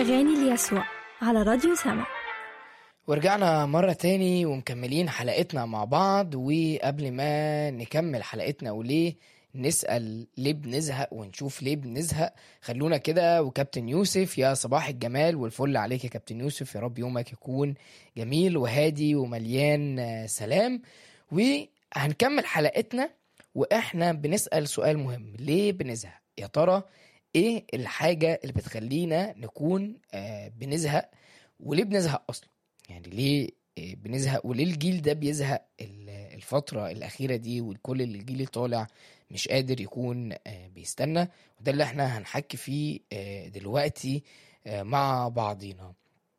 أغاني ليسوع على راديو سما ورجعنا مرة تاني ومكملين حلقتنا مع بعض وقبل ما نكمل حلقتنا وليه نسأل ليه بنزهق ونشوف ليه بنزهق خلونا كده وكابتن يوسف يا صباح الجمال والفل عليك يا كابتن يوسف يا رب يومك يكون جميل وهادي ومليان آه، سلام وهنكمل حلقتنا واحنا بنسأل سؤال مهم ليه بنزهق يا ترى ايه الحاجة اللي بتخلينا نكون آه، بنزهق وليه بنزهق اصلا يعني ليه آه، بنزهق وليه الجيل ده بيزهق ال- الفترة الأخيرة دي والكل الجيل اللي طالع مش قادر يكون آه، بيستنى وده اللي احنا هنحكي فيه آه، دلوقتي آه، مع بعضينا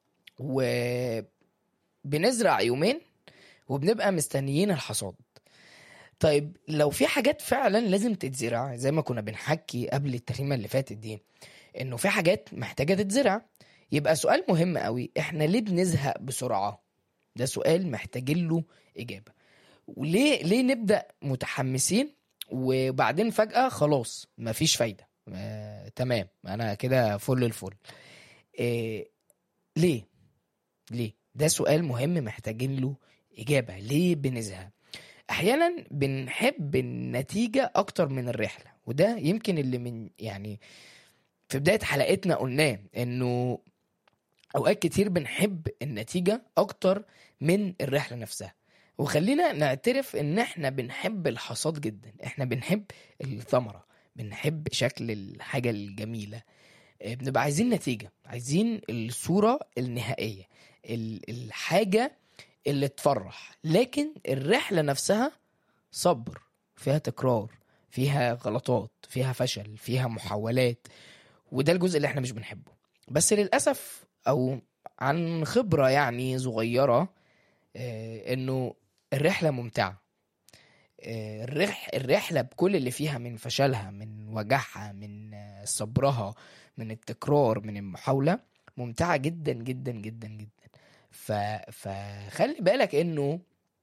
وبنزرع يومين وبنبقى مستنيين الحصاد طيب لو في حاجات فعلا لازم تتزرع زي ما كنا بنحكي قبل التخيمة اللي فاتت دي انه في حاجات محتاجة تتزرع يبقى سؤال مهم قوي احنا ليه بنزهق بسرعة ده سؤال محتاجين له إجابة وليه ليه نبدأ متحمسين وبعدين فجأة خلاص مفيش فايدة آه، تمام أنا كده فل الفل إيه ليه ليه ده سؤال مهم محتاجين له إجابة ليه بنزهق أحيانا بنحب النتيجة أكتر من الرحلة وده يمكن اللي من يعني في بداية حلقتنا قلناه إنه أوقات كتير بنحب النتيجة أكتر من الرحلة نفسها وخلينا نعترف ان احنا بنحب الحصاد جدا احنا بنحب الثمرة بنحب شكل الحاجة الجميلة آه، بنبقى عايزين نتيجة عايزين الصورة النهائية ال- الحاجة اللي تفرح لكن الرحلة نفسها صبر فيها تكرار فيها غلطات فيها فشل فيها محاولات وده الجزء اللي احنا مش بنحبه بس للأسف أو عن خبرة يعني صغيرة آه، انه الرحله ممتعه آه، الرح الرحله بكل اللي فيها من فشلها من وجعها من آه، صبرها من التكرار من المحاوله ممتعه جدا جدا جدا جدا ف... فخلي بالك انه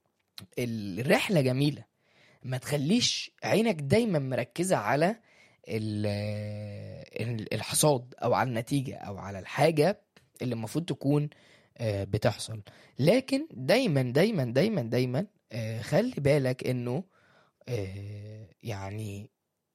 الرحله جميله ما تخليش عينك دايما مركزه على ال- ال- الحصاد او على النتيجه او على الحاجه اللي المفروض تكون آه، بتحصل لكن دايما دايما دايما دايما آه، خلي بالك انه آه، يعني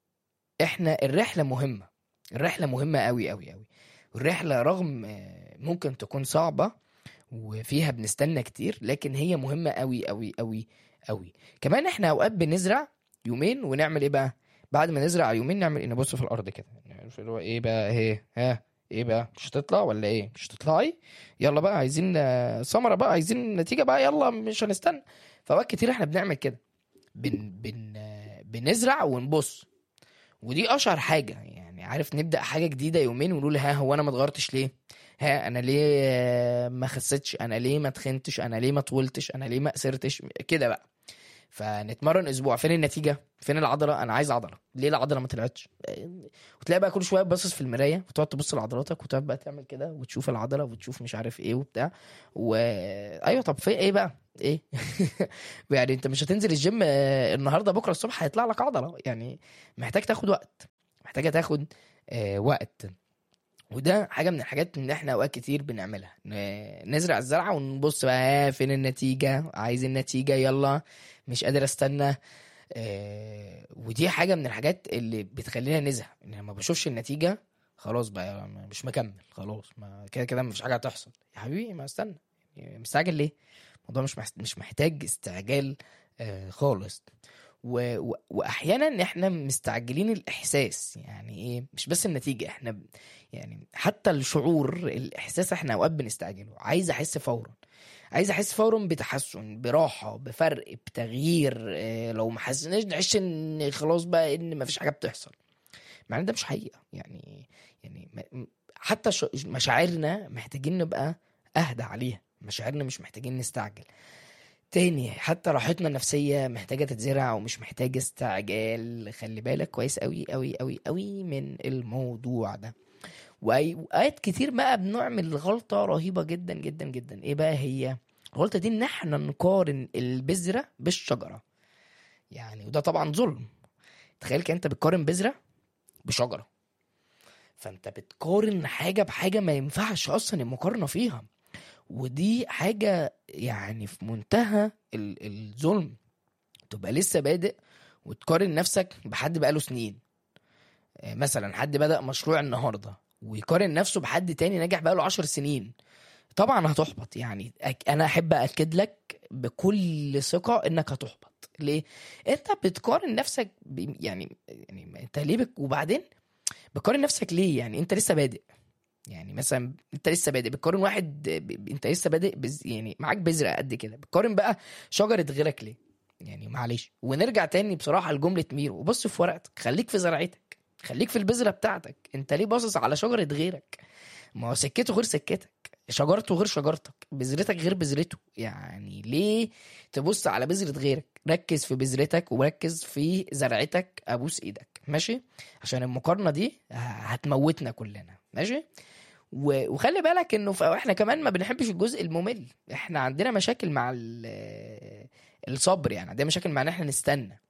احنا الرحله مهمه الرحله مهمه قوي قوي قوي والرحله رغم آه، ممكن تكون صعبه وفيها بنستنى كتير لكن هي مهمه قوي قوي قوي قوي كمان احنا اوقات بنزرع يومين ونعمل ايه بقى بعد ما نزرع يومين نعمل ايه نبص في الارض كده نعرف اللي هو ايه بقى ايه ها ايه بقى مش هتطلع ولا ايه مش هتطلعي يلا بقى عايزين آه، ثمره بقى عايزين نتيجه بقى يلا مش هنستنى فوقت كتير احنا بنعمل كده بن بن آه، بنزرع ونبص ودي اشهر حاجه يعني عارف نبدا حاجه جديده يومين ونقول ها هو انا ما اتغيرتش ليه ها انا ليه آه، ما خسيتش انا ليه ما تخنتش انا ليه ما طولتش انا ليه ما قصرتش كده بقى فنتمرن اسبوع فين النتيجه فين العضله انا عايز عضله ليه العضله ما طلعتش وتلاقي بقى كل شويه باصص في المرايه وتقعد تبص لعضلاتك وتقعد بقى تعمل كده وتشوف العضله وتشوف مش عارف ايه وبتاع و ايوه طب في ايه بقى ايه يعني انت مش هتنزل الجيم آه، النهارده بكره الصبح هيطلع لك عضله يعني محتاج تاخد وقت محتاجه تاخد آه، وقت وده حاجه من الحاجات اللي احنا اوقات كتير بنعملها ن- نزرع الزرعه ونبص بقى آه، فين النتيجه عايز النتيجه يلا مش قادر استنى آه، ودي حاجه من الحاجات اللي بتخلينا نزهق ان لما بشوفش النتيجه خلاص بقى مش مكمل خلاص ما كده كده مفيش حاجه هتحصل يا حبيبي ما استنى يعني مستعجل ليه الموضوع مش محت- مش محتاج استعجال آه، خالص و... و... واحيانا احنا مستعجلين الاحساس يعني ايه مش بس النتيجه احنا ب- يعني حتى الشعور الاحساس احنا اوقات بنستعجله عايز احس فورا عايز احس فورا بتحسن براحه بفرق بتغيير آه، لو ما حسناش نحس ان خلاص بقى ان مفيش حاجه بتحصل مع ان ده مش حقيقه يعني يعني م- حتى ش- مشاعرنا محتاجين نبقى اهدى عليها مشاعرنا مش محتاجين نستعجل تاني حتى راحتنا النفسية محتاجة تتزرع ومش محتاجة استعجال خلي بالك كويس قوي قوي قوي قوي من الموضوع ده وأي- وأوقات كتير بقى بنعمل غلطة رهيبة جدا جدا جدا ايه بقى هي الغلطة دي ان احنا نقارن البذرة بالشجرة يعني وده طبعا ظلم تخيل كده انت بتقارن بذرة بشجرة فانت بتقارن حاجه بحاجه ما ينفعش اصلا المقارنه فيها ودي حاجه يعني في منتهى ال- الظلم تبقى لسه بادئ وتقارن نفسك بحد بقاله سنين آه، مثلا حد بدأ مشروع النهارده ويقارن نفسه بحد تاني ناجح بقاله عشر سنين طبعا هتحبط يعني أك- انا احب اكد لك بكل ثقه انك هتحبط ليه انت بتقارن نفسك ب... يعني يعني انت ليه بك... وبعدين بتقارن نفسك ليه يعني انت لسه بادئ يعني مثلا انت لسه بادئ بتقارن واحد ب... ب- انت لسه بادئ بز... يعني معاك بذره قد كده بتقارن بقى شجره غيرك ليه يعني معلش ونرجع تاني بصراحه لجمله ميرو وبص في ورقتك خليك في زراعتك خليك في البذره بتاعتك انت ليه باصص على شجره غيرك ما هو سكته غير سكتك شجرته غير شجرتك بذرتك غير بذرته يعني ليه تبص على بذرة غيرك ركز في بذرتك وركز في زرعتك ابوس ايدك ماشي عشان المقارنة دي هتموتنا كلنا ماشي و- وخلي بالك انه في احنا كمان ما بنحبش الجزء الممل احنا عندنا مشاكل مع ال- الصبر يعني عندنا مشاكل مع ان احنا نستنى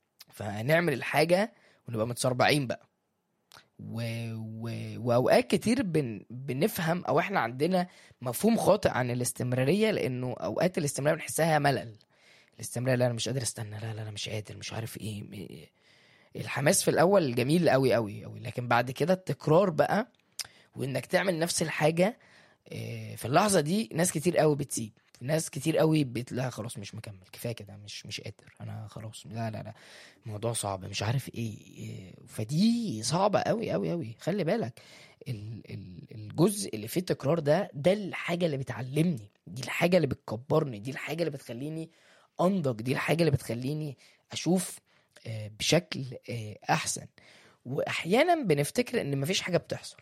فنعمل الحاجة ونبقى متسربعين بقى و... و... واوقات كتير بن... بنفهم او احنا عندنا مفهوم خاطئ عن الاستمراريه لانه اوقات الاستمراريه بنحسها ملل الاستمراريه لا انا مش قادر استنى لا لا انا مش قادر مش عارف ايه م- الحماس في الاول جميل قوي قوي قوي لكن بعد كده التكرار بقى وانك تعمل نفس الحاجه آه، في اللحظه دي ناس كتير قوي بتسيب ناس كتير قوي بت... لا خلاص مش مكمل كفايه كده مش مش قادر انا خلاص لا لا لا الموضوع صعب مش عارف ايه إيه، فدي صعبه قوي قوي قوي خلي بالك ال- ال- الجزء اللي فيه التكرار ده ده الحاجه اللي بتعلمني دي الحاجه اللي بتكبرني دي الحاجه اللي بتخليني انضج دي الحاجه اللي بتخليني اشوف آه، بشكل آه، احسن واحيانا بنفتكر ان مفيش حاجه بتحصل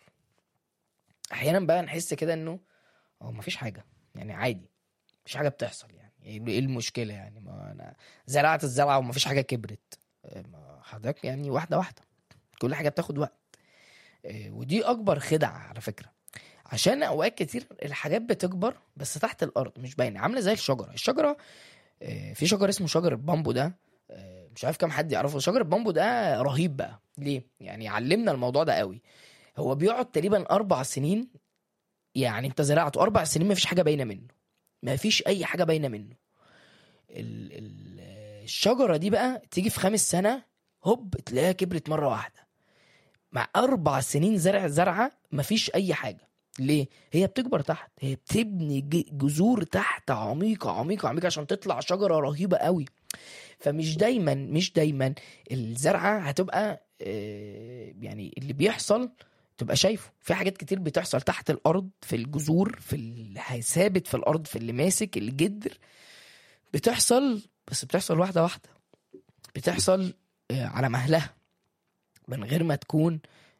احيانا بقى نحس كده انه هو مفيش حاجه يعني عادي مفيش حاجه بتحصل يعني ايه إيه المشكله يعني ما انا زرعت الزرعه ومفيش حاجه كبرت آه، ما حضرتك يعني واحده واحده كل حاجه بتاخد وقت آه، ودي اكبر خدعه على فكره عشان اوقات كتير الحاجات بتكبر بس تحت الارض مش باينه عامله زي الشجره الشجره آه، في شجر اسمه شجر البامبو ده آه، مش عارف كام حد يعرفه شجر البامبو ده رهيب بقى ليه يعني علمنا الموضوع ده قوي هو بيقعد تقريبا اربع سنين يعني انت زرعته اربع سنين مفيش حاجه باينه منه مفيش اي حاجه باينه منه ال ال الشجره دي بقى تيجي في خامس سنه هوب تلاقيها كبرت مره واحده مع اربع سنين زرع زرعه مفيش اي حاجه ليه هي بتكبر تحت هي بتبني ج- جذور تحت عميقه عميقه عميقه عشان تطلع شجره رهيبه قوي فمش دايما مش دايما الزرعه هتبقى آه، يعني اللي بيحصل تبقى شايفه في حاجات كتير بتحصل تحت الارض في الجذور في اللي ثابت في الارض في اللي ماسك الجدر بتحصل بس بتحصل واحده واحده بتحصل آه، على مهلها من غير ما تكون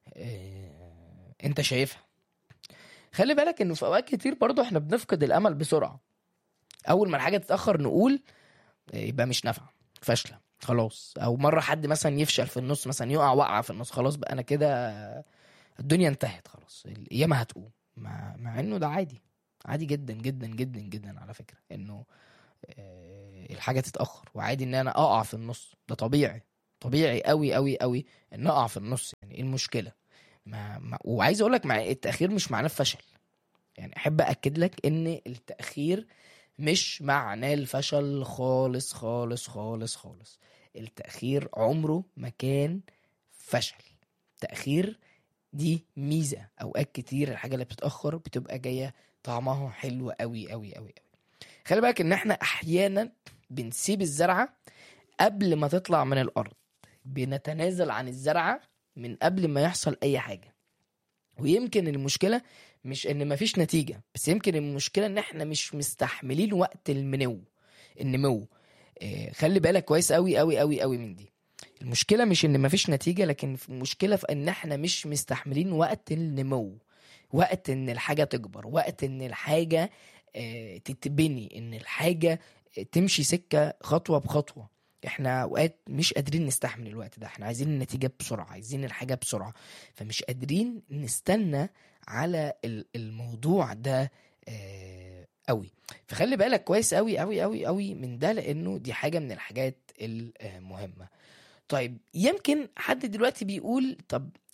آه، انت شايفها خلي بالك انه في اوقات كتير برضو احنا بنفقد الامل بسرعه اول ما الحاجه تتاخر نقول آه، يبقى مش نافعه فاشله خلاص او مره حد مثلا يفشل في النص مثلا يقع وقعه في النص خلاص بقى انا كده الدنيا انتهت خلاص القيامه هتقوم مع, مع انه ده عادي عادي جدا جدا جدا جدا على فكره انه آه، الحاجه تتاخر وعادي ان انا اقع في النص ده طبيعي طبيعي قوي قوي قوي ان اقع في النص يعني ايه المشكله ما ما وعايز اقول لك مع التاخير مش معناه فشل يعني احب اكد لك ان التاخير مش معناه الفشل خالص خالص خالص خالص التاخير عمره ما كان فشل تاخير دي ميزه اوقات كتير الحاجه اللي بتتاخر بتبقى جايه طعمها حلو قوي قوي قوي قوي خلي بالك ان احنا احيانا بنسيب الزرعه قبل ما تطلع من الارض بنتنازل عن الزرعه من قبل ما يحصل اي حاجه ويمكن المشكله مش ان مفيش نتيجه بس يمكن المشكله ان احنا مش مستحملين وقت المنو النمو آه، خلي بالك كويس قوي قوي قوي قوي من دي المشكله مش ان مفيش نتيجه لكن المشكله في ان احنا مش مستحملين وقت النمو وقت ان الحاجه تكبر وقت ان الحاجه آه، تتبني ان الحاجه آه، تمشي سكه خطوه بخطوه احنا اوقات مش قادرين نستحمل الوقت ده احنا عايزين النتيجه بسرعه عايزين الحاجه بسرعه فمش قادرين نستنى على ال- الموضوع ده آه، قوي فخلي بالك كويس قوي قوي قوي قوي من ده لانه دي حاجه من الحاجات المهمه طيب يمكن حد دلوقتي بيقول طب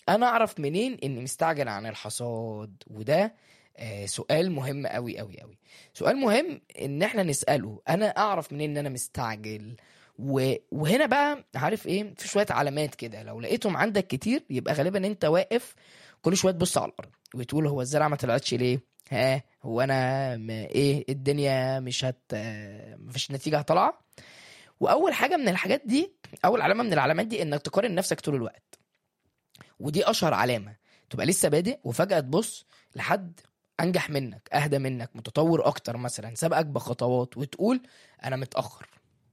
انا اعرف منين اني مستعجل عن الحصاد وده آه، سؤال مهم قوي قوي قوي سؤال مهم ان احنا نساله انا اعرف منين ان انا مستعجل و... وهنا بقى عارف ايه في شويه علامات كده لو لقيتهم عندك كتير يبقى غالبا انت واقف كل شويه تبص على الارض وتقول هو الزرعه ما طلعتش ليه ها هو انا م... ايه الدنيا مش هت آه، مفيش نتيجه طالعه واول حاجه من الحاجات دي اول علامه من العلامات دي انك تقارن نفسك طول الوقت ودي اشهر علامه تبقى لسه بادئ وفجاه تبص لحد انجح منك اهدى منك متطور اكتر مثلا سبقك بخطوات وتقول انا متاخر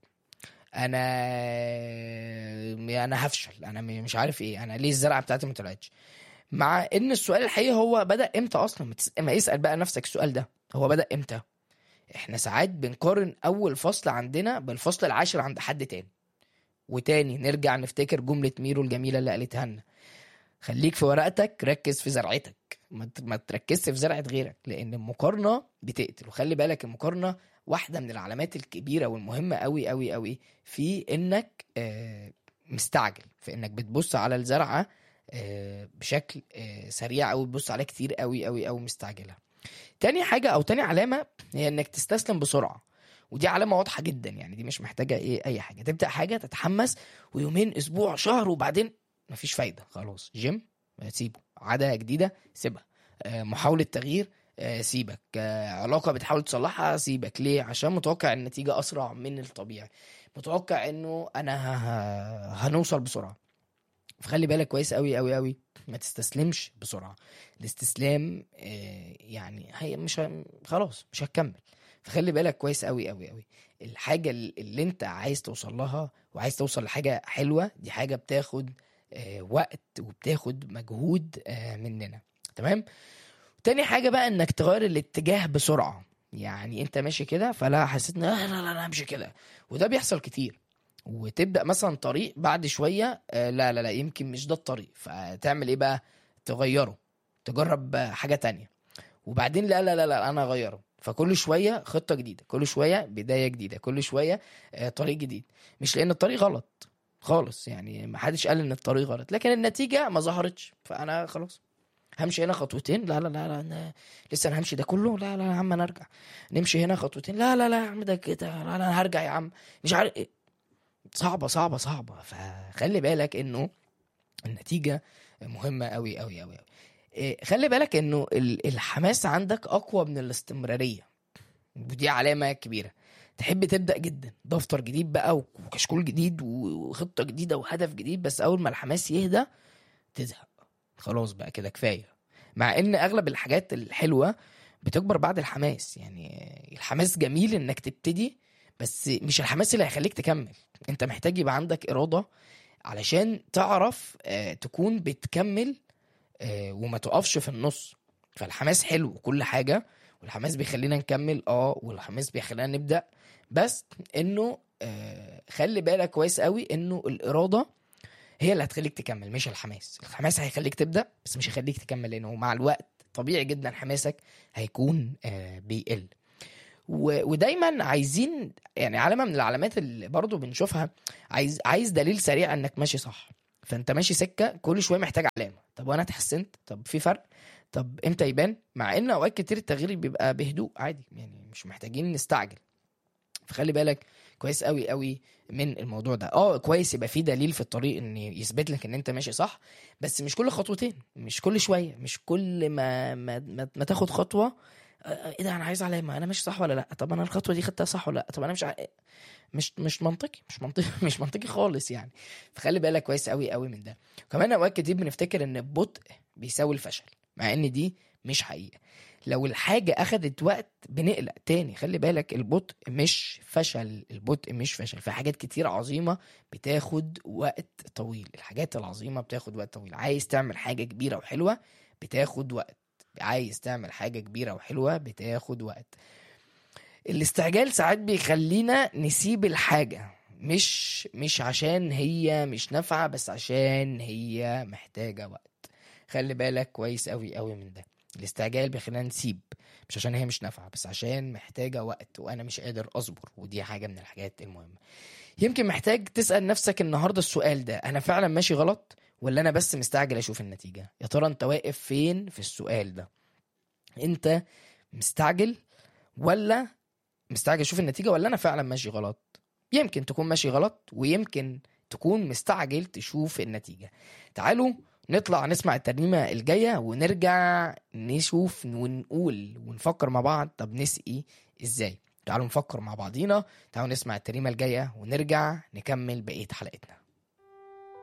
انا انا هفشل انا م- مش عارف ايه انا ليه الزرعه بتاعتي ما طلعتش مع ان السؤال الحقيقي هو بدا امتى اصلا ما تس- ما اسال بقى نفسك السؤال ده هو بدا امتى احنا ساعات بنقارن اول فصل عندنا بالفصل العاشر عند حد تاني وتاني نرجع نفتكر جملة ميرو الجميلة اللي قالتها لنا خليك في ورقتك ركز في زرعتك ما ت- ما تركزش في زرعة غيرك لأن المقارنة بتقتل وخلي بالك المقارنة واحدة من العلامات الكبيرة والمهمة قوي قوي قوي في إنك آه، مستعجل في إنك بتبص على الزرعة آه، بشكل آه، سريع أوي بتبص عليها كتير قوي قوي قوي مستعجلة تاني حاجة أو تاني علامة هي إنك تستسلم بسرعة ودي علامة واضحة جدا يعني دي مش محتاجة إيه أي حاجة تبدأ حاجة تتحمس ويومين أسبوع شهر وبعدين مفيش فايدة خلاص جيم آه، سيبه عادة جديدة سيبها آه، محاولة تغيير آه، سيبك آه، علاقة بتحاول تصلحها سيبك ليه عشان متوقع النتيجة أسرع من الطبيعي متوقع إنه أنا ه- ه- هنوصل بسرعة فخلي بالك كويس قوي قوي قوي ما تستسلمش بسرعة الاستسلام آه، يعني هي مش ه- خلاص مش هتكمل فخلي بالك كويس قوي قوي قوي الحاجة اللي انت عايز توصل لها وعايز توصل لحاجة حلوة دي حاجة بتاخد آه، وقت وبتاخد مجهود آه، مننا تمام تاني حاجة بقى انك تغير الاتجاه بسرعة يعني انت ماشي كده فلا حسيت ان آه، لا لا لا امشي كده وده بيحصل كتير وتبدأ مثلا طريق بعد شوية آه، لا لا لا يمكن مش ده الطريق فتعمل ايه بقى تغيره تجرب آه، حاجة تانية وبعدين لا لا لا لا انا اغيره فكل شويه خطه جديده كل شويه بدايه جديده كل شويه آه، طريق جديد مش لان الطريق غلط خالص يعني ما حدش قال ان الطريق غلط لكن النتيجه ما ظهرتش فانا خلاص همشي هنا خطوتين لا لا لا لا أنا لسه انا همشي ده كله لا لا يا عم انا ارجع نمشي هنا خطوتين لا لا لا يا عم ده كده لا لا انا هرجع يا عم مش عارف ايه صعبه صعبه صعبه فخلي بالك انه النتيجه مهمه قوي قوي قوي قوي إيه، خلي بالك انه ال- الحماس عندك اقوى من الاستمراريه ودي علامه كبيره تحب تبدا جدا دفتر جديد بقى وكشكول جديد وخطه جديده وهدف جديد بس اول ما الحماس يهدى تزهق خلاص بقى كده كفايه مع ان اغلب الحاجات الحلوه بتكبر بعد الحماس يعني الحماس جميل انك تبتدي بس مش الحماس اللي هيخليك تكمل انت محتاج يبقى عندك اراده علشان تعرف آه، تكون بتكمل آه، وما تقفش في النص فالحماس حلو وكل حاجه والحماس بيخلينا نكمل اه والحماس بيخلينا نبدا بس انه آه، خلي بالك كويس قوي انه الاراده هي اللي هتخليك تكمل مش الحماس الحماس هيخليك تبدا بس مش هيخليك تكمل لانه مع الوقت طبيعي جدا حماسك هيكون آه، بيقل و- ودايما عايزين يعني علامه من العلامات اللي برضو بنشوفها عايز عايز دليل سريع انك ماشي صح فانت ماشي سكه كل شويه محتاج علامه طب وانا اتحسنت طب في فرق طب امتى يبان مع ان اوقات كتير التغيير بيبقى بهدوء عادي يعني مش محتاجين نستعجل فخلي بالك كويس قوي قوي من الموضوع ده اه كويس يبقى في دليل في الطريق ان يثبت لك ان انت ماشي صح بس مش كل خطوتين مش كل شويه مش كل ما ما, ما, ما تاخد خطوه آه، ايه ده انا عايز علامه انا ماشي صح ولا لا طب انا الخطوه دي خدتها صح ولا لا طب انا مش ع... مش مش منطقي مش منطقي مش منطقي خالص يعني فخلي بالك كويس قوي قوي من ده كمان اوقات كتير بنفتكر ان البطء بيساوي الفشل مع ان دي مش حقيقه لو الحاجه اخدت وقت بنقلق تاني خلي بالك البطء مش فشل البطء مش فشل في حاجات كتير عظيمه بتاخد وقت طويل الحاجات العظيمه بتاخد وقت طويل عايز تعمل حاجه كبيره وحلوه بتاخد وقت عايز تعمل حاجه كبيره وحلوه بتاخد وقت الاستعجال ساعات بيخلينا نسيب الحاجة مش مش عشان هي مش نافعة بس عشان هي محتاجة وقت خلي بالك كويس قوي قوي من ده الاستعجال بيخلينا نسيب مش عشان هي مش نافعة بس عشان محتاجة وقت وانا مش قادر اصبر ودي حاجة من الحاجات المهمة يمكن محتاج تسأل نفسك النهاردة السؤال ده انا فعلا ماشي غلط ولا انا بس مستعجل اشوف النتيجه يا ترى انت واقف فين في السؤال ده انت مستعجل ولا مستعجل اشوف النتيجه ولا انا فعلا ماشي غلط يمكن تكون ماشي غلط ويمكن تكون مستعجل تشوف النتيجه تعالوا نطلع نسمع الترنيمه الجايه ونرجع نشوف ونقول ونفكر مع بعض طب نسقي ازاي تعالوا نفكر مع بعضينا تعالوا نسمع الترنيمه الجايه ونرجع نكمل بقيه حلقتنا